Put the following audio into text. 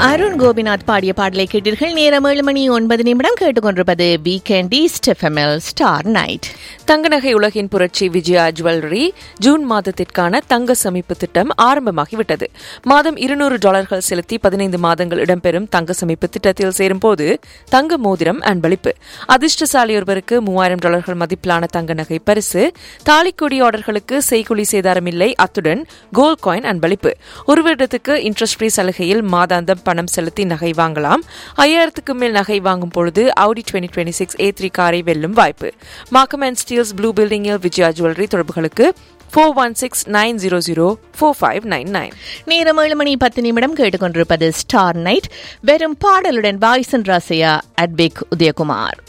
அருண் கோபிநாத் பாடிய பாடலை கேட்டீர்கள் நேரம் ஏழு மணி ஒன்பது நிமிடம் கேட்டுக்கொண்டிருப்பது வீக்கெண்ட் ஈஸ்ட் எஃப்எம்எல் ஸ்டார் நைட் தங்க நகை உலகின் புரட்சி விஜயா ஜுவல்லரி ஜூன் மாதத்திற்கான தங்க சமிப்பு திட்டம் ஆரம்பமாகிவிட்டது மாதம் இருநூறு டாலர்கள் செலுத்தி பதினைந்து மாதங்கள் இடம்பெறும் தங்க சமிப்பு திட்டத்தில் சேரும்போது தங்க மோதிரம் அன்பளிப்பு அதிர்ஷ்டசாலி ஒருவருக்கு மூவாயிரம் டாலர்கள் மதிப்பிலான தங்க நகை பரிசு தாலிக்கொடி ஆர்டர்களுக்கு செய்குலி சேதாரம் இல்லை அத்துடன் கோல்ட் காயின் அன்பளிப்பு ஒரு வருடத்துக்கு இன்ட்ரெஸ்ட் ஃப்ரீ சலுகையில் மாதாந்தம் பணம் செலுத்தி நகை வாங்கலாம் ஐயாயிரத்துக்கு மேல் நகை வாங்கும் பொழுது Audi twenty twenty six A three காரை வெல்லும் வாய்ப்பு மார்க்கம் அண்ட் ஸ்டீல்ஸ் ப்ளூ பில்டிங்கில் விஜயா ஜுவல்லரி தொடர்புகளுக்கு four one six nine zero zero four five nine nine நேரம் ஏழு மணி பத்து நிமிடம் கேட்டுக்கொண்டிருப்பது ஸ்டார் நைட் வெறும் பாடலுடன் பாய்சன் ராசையா அட்விக் உதயகுமார்